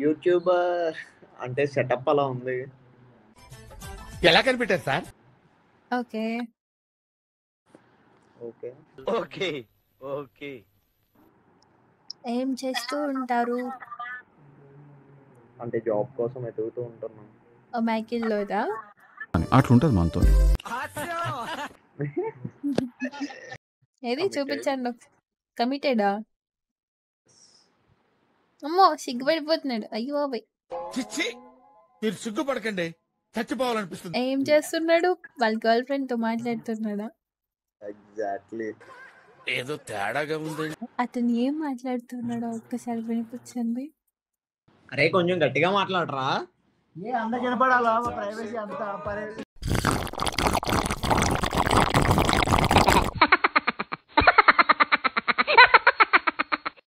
YouTuber అంటే setup అలా ఉంది ఎలా కనిపెట్టారు sir okay okay okay okay ఏం చేస్తూ ఉంటారు అంటే జాబ్ కోసం ఎదుగుతూ ఉంటున్నాం మైకిల్లోదా అట్లుంటది మనతో ఏది Committed. చూపించండి కమిటెడా అమ్మో సిగ్గుపడిపోతున్నాడు అయ్యో బాబాయ్ చిచ్చి మీరు సిగ్గుపడకండి చచ్చిపోవాలనిపిస్తుంది ఏం చేస్తున్నాడు వాళ్ళ గర్ల్ ఫ్రెండ్ తో మాట్లాడుతున్నాడా ఎగ్జాక్ట్లీ ఏదో తేడాగా ఉంది అతను ఏం మాట్లాడుతున్నాడో ఒక్కసారి వినిపించండి అరే కొంచెం గట్టిగా మాట్లాడరా ఏ అంత కనపడాలా ప్రైవసీ అంతా